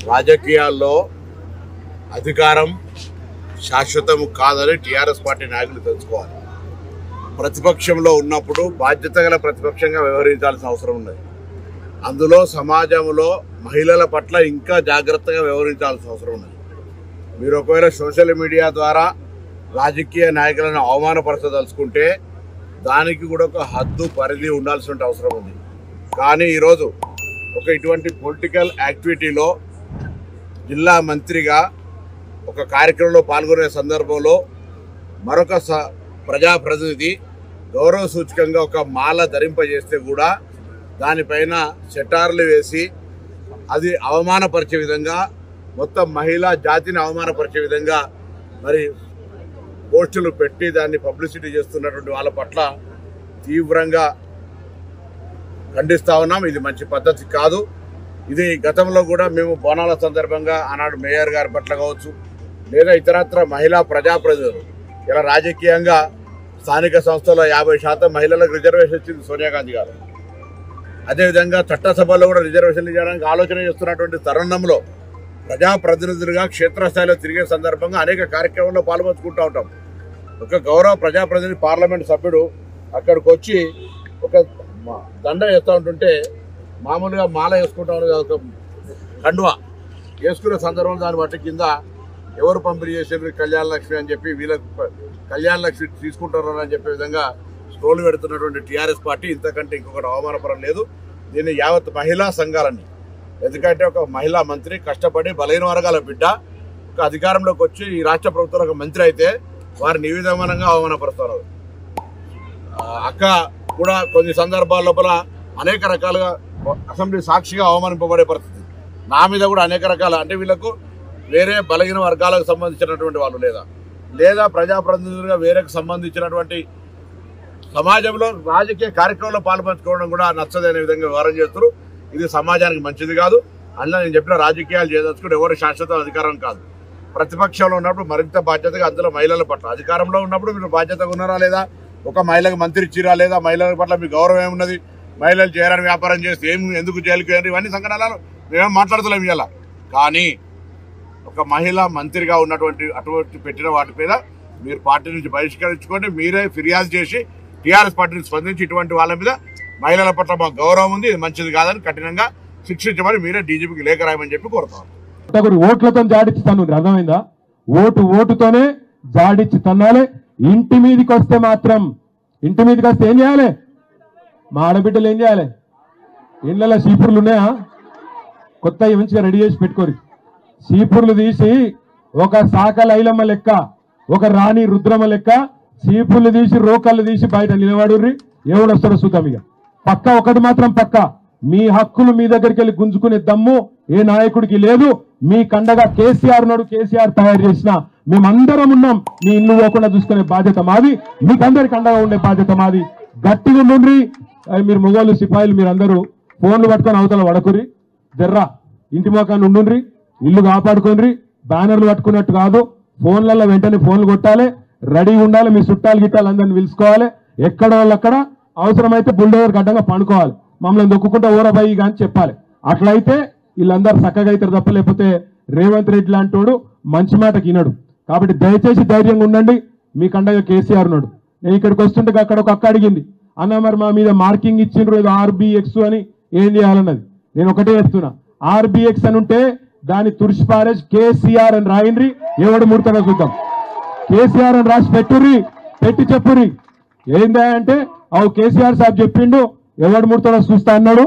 రాజకీయాల్లో అధికారం శాశ్వతం కాదని టీఆర్ఎస్ పార్టీ నాయకులు తెలుసుకోవాలి ప్రతిపక్షంలో ఉన్నప్పుడు బాధ్యత గల ప్రతిపక్షంగా వ్యవహరించాల్సిన అవసరం ఉన్నది అందులో సమాజంలో మహిళల పట్ల ఇంకా జాగ్రత్తగా వ్యవహరించాల్సిన అవసరం ఉన్నది మీరు ఒకవేళ సోషల్ మీడియా ద్వారా రాజకీయ నాయకులను అవమానపరచదలుచుకుంటే దానికి కూడా ఒక హద్దు పరిధి ఉండాల్సిన అవసరం ఉంది కానీ ఈరోజు ఒక ఇటువంటి పొలిటికల్ యాక్టివిటీలో జిల్లా మంత్రిగా ఒక కార్యక్రమంలో పాల్గొనే సందర్భంలో మరొక స ప్రజాప్రతినిధి గౌరవ సూచకంగా ఒక మాల ధరింపజేస్తే కూడా దానిపైన సెటార్లు వేసి అది అవమానపరిచే విధంగా మొత్తం మహిళా జాతిని అవమానపరిచే విధంగా మరి పోస్టులు పెట్టి దాన్ని పబ్లిసిటీ చేస్తున్నటువంటి వాళ్ళ పట్ల తీవ్రంగా ఖండిస్తా ఉన్నాం ఇది మంచి పద్ధతి కాదు ఇది గతంలో కూడా మేము బోనాల సందర్భంగా ఆనాడు మేయర్ గారి పట్ల కావచ్చు లేదా ఇతరత్ర మహిళా ప్రజాప్రతినిధులు ఇలా రాజకీయంగా స్థానిక సంస్థలో యాభై శాతం మహిళలకు రిజర్వేషన్ ఇచ్చింది సోనియా గాంధీ గారు అదేవిధంగా చట్టసభలో కూడా రిజర్వేషన్లు చేయడానికి ఆలోచన చేస్తున్నటువంటి తరుణంలో ప్రజాప్రతినిధులుగా క్షేత్రస్థాయిలో తిరిగే సందర్భంగా అనేక కార్యక్రమాల్లో పాల్పంచుకుంటూ ఉంటాం ఒక గౌరవ ప్రజాప్రతినిధి పార్లమెంట్ సభ్యుడు అక్కడికి వచ్చి ఒక మ- దండ వేస్తూ ఉంటుంటే మామూలుగా మాల వేసుకుంటా ఉండేది ఒక కండువా వేసుకునే సందర్భంలో దాన్ని బట్టి కింద ఎవరు పంపిణీ చేసారు కళ్యాణ లక్ష్మి అని చెప్పి వీళ్ళకి ప- కళ్యాణ లక్ష్మి తీసుకుంటారు అని చెప్పే విధంగా స్టోల్ పెడుతున్నటువంటి టీఆర్ఎస్ పార్టీ ఇంతకంటే ఇంకొకటి అవమానపరం లేదు దీన్ని యావత్ మహిళా సంఘాలని ఎందుకంటే ఒక మహిళా మంత్రి కష్టపడి బలహీన వర్గాల బిడ్డ ఒక అధికారంలోకి వచ్చి ఈ రాష్ట్ర ప్రభుత్వంలో ఒక మంత్రి అయితే వారిని ఈ విధమానంగా అవమానపరుస్తున్నారు ఆ, అక్క కూడా కొన్ని సందర్భాల లోపల అనేక రకాలుగా అసెంబ్లీ సాక్షిగా అవమానింపబడే పరిస్థితి నా మీద కూడా అనేక రకాల అంటే వీళ్ళకు వేరే బలహీన వర్గాలకు సంబంధించినటువంటి వాళ్ళు లేదా లేదా ప్రజాప్రతినిధులుగా వేరేకు సంబంధించినటువంటి సమాజంలో రాజకీయ కార్యక్రమంలో పాల్పంచుకోవడం కూడా నచ్చదనే విధంగా వ్యవహారం చేస్తారు ఇది సమాజానికి మంచిది కాదు అందులో నేను చెప్పిన రాజకీయాలు చేయదలుచుకుంటే ఎవరు శాశ్వత అధికారం కాదు ప్రతిపక్షంలో ఉన్నప్పుడు మరింత బాధ్యతగా అందులో మహిళల పట్ల అధికారంలో ఉన్నప్పుడు మీరు బాధ్యతగా ఉన్నారా లేదా ఒక మహిళకు మంత్రి ఇచ్చిరా లేదా మహిళల పట్ల మీ గౌరవం ఏమున్నది మహిళలు చేయరని వ్యాపారం చేస్తే ఏం ఎందుకు జైలుకి వెళ్ళి ఇవన్నీ సంఘటనలు మేమేం మాట్లాడతలేం ఇవాళ కానీ ఒక మహిళ మంత్రిగా ఉన్నటువంటి అటువంటి పెట్టిన వాటి మీద మీరు పార్టీ నుంచి బహిష్కరించుకోండి మీరే ఫిర్యాదు చేసి టీఆర్ఎస్ పార్టీని స్పందించి ఇటువంటి వాళ్ళ మీద మహిళల పట్ల మాకు గౌరవం ఉంది ఇది మంచిది కాదని కఠినంగా శిక్షించమని మీరే డీజీపీకి లేఖ రాయమని చెప్పి కోరుతాం ఒకరు ఓట్లతో జాడిచ్చి తను అర్థమైందా ఓటు ఓటుతోనే జాడిచ్చి తన్నాలి ఇంటి మీదకి వస్తే మాత్రం ఇంటి మీదకి వస్తే ఏం చేయాలి మా ఆడబిడ్డలు ఏం చేయాలి ఇళ్ళలో సీపుర్లు ఉన్నాయా కొత్త మంచిగా రెడీ చేసి పెట్టుకోరు సీపుర్లు తీసి ఒక సాక లైలమ్మ లెక్క ఒక రాణి రుద్రమ్మ లెక్క సీపుర్లు తీసి రోకళ్ళు తీసి బయట నిలబడుర్రి ఎవడు వస్తాడో చూద్దాం ఇక పక్క ఒకటి మాత్రం పక్క మీ హక్కులు మీ దగ్గరికి వెళ్ళి గుంజుకునే దమ్ము ఏ నాయకుడికి లేదు మీ కండగా కేసీఆర్ నాడు కేసీఆర్ తయారు చేసిన మేమందరం ఉన్నాం మీ ఇల్లు పోకుండా చూసుకునే బాధ్యత మాది మీకందరికి అండగా ఉండే బాధ్యత మాది గట్టిగా ఉండుండ్రి అయ్ మీరు మొగోళ్ళు సిపాయిలు మీరందరూ ఫోన్లు పట్టుకొని అవతల వడకుర్రి జర్రా ఇంటి మొఖాన్ని ఉండుండ్రి ఇల్లు కాపాడుకోండి బ్యానర్లు పట్టుకున్నట్టు కాదు ఫోన్లలో వెంటనే ఫోన్లు కొట్టాలి రెడీ ఉండాలి మీ చుట్టాలు గిట్టాలు అందరిని పిలుచుకోవాలి ఎక్కడ వాళ్ళు అక్కడ అవసరమైతే బుల్డోజర్ గడ్డంగా పండుకోవాలి మమ్మల్ని దొక్కుకుంటా ఊరబాయి కానీ చెప్పాలి అట్లయితే వీళ్ళందరూ చక్కగా అవుతారు తప్ప లేకపోతే రేవంత్ రెడ్డి లాంటోడు మంచి మాట వినడు కాబట్టి దయచేసి ధైర్యంగా ఉండండి మీ కండగా కేసీఆర్ ఉన్నాడు నేను ఇక్కడికి వస్తుంటే అక్కడ ఒక అక్క అడిగింది అన్న మరి మా మీద మార్కింగ్ ఇచ్చిండ్రు ఏదో ఆర్బిఎక్స్ అని ఏం చేయాలన్నది నేను ఒకటే చెప్తున్నా ఆర్బిఎక్స్ అని ఉంటే దాని తుడిచిపారేసి కేసీఆర్ అని రాయండ్రి ఎవడు ముడతాడో చూద్దాం కేసీఆర్ అని రాసి పెట్టుర్రి పెట్టి చెప్పుర్రి ఏందా అంటే అవు కేసీఆర్ సాబ్ చెప్పిండు ఎవడు ముడతాడో చూస్తా అన్నాడు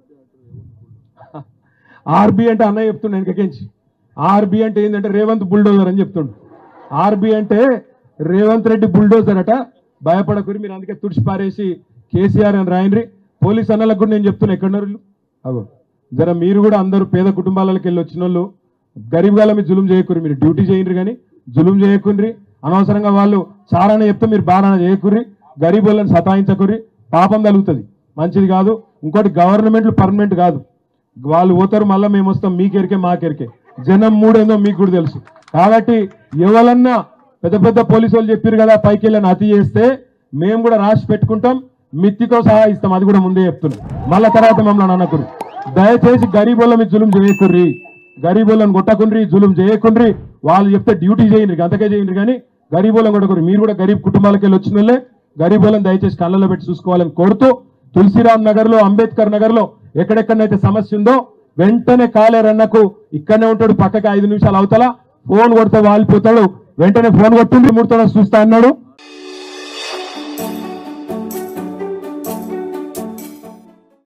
ఆర్బి అంటే అన్నయ్య చెప్తుండే వెనకకించి ఆర్బి అంటే ఏంటంటే రేవంత్ బుల్డోజర్ అని చెప్తుండు ఆర్బి అంటే రేవంత్ రెడ్డి బుల్డోజర్ అట భయపడకురి మీరు అందుకే తుడిచి పారేసి కేసీఆర్ అని రాయండ్రి పోలీస్ అన్నలకు కూడా నేను చెప్తున్నా ఎక్కడున్నారు వీళ్ళు? అగో జర మీరు కూడా అందరూ పేద కుటుంబాలకు వెళ్ళి వచ్చిన వాళ్ళు గరీబ్ గాల మీరు జులుం చేయకుర్రి మీరు డ్యూటీ చేయండి కానీ జులుం చేయకుర్రి అనవసరంగా వాళ్ళు చారాన చెప్తే మీరు బారాన చేయకుర్రి గరీబ్ వాళ్ళని సతాయించకుర్రి పాపం తగులుతుంది మంచిది కాదు ఇంకోటి గవర్నమెంట్లు పర్మనెంట్ కాదు వాళ్ళు పోతారు మళ్ళీ మేము వస్తాం మీకెరికే మాకెరికే జనం మూడేందో మీకు కూడా తెలుసు కాబట్టి ఎవరన్నా పెద్ద పెద్ద పోలీసు వాళ్ళు చెప్పారు కదా పైకి వెళ్ళని అతి చేస్తే మేము కూడా రాసి పెట్టుకుంటాం మిత్తితో సహా ఇస్తాం అది కూడా ముందే చెప్తున్నాం మళ్ళా తర్వాత మమ్మల్ని అనకురు దయచేసి గరీబ్ వాళ్ళ మీద జులుం చేయకుర్రి గరీబులను కొట్టకుండ్రి జులుం చేయకుండ్రి వాళ్ళు చెప్తే డ్యూటీ చేయండి అంతకే చేయండి కానీ గరీబులను కొట్టకుండ్రి మీరు కూడా గరీబ్ కుటుంబాలకి వెళ్ళి వచ్చిన వాళ్ళే గరీబులను దయచేసి కళ్ళలో పెట్టి చూసుకోవాలని కోరుతూ తులసిరామ్ నగర్ లో అంబేద్కర్ నగర్ లో ఎక్కడెక్కడైతే సమస్య ఉందో వెంటనే కాలేరన్నకు ఇక్కడనే ఉంటాడు పక్కకి ఐదు నిమిషాలు అవతల ఫోన్ కొడితే వాలిపోతాడు వెంటనే ఫోన్ కొట్టింది ముడతాడు చూస్తా అన్నాడు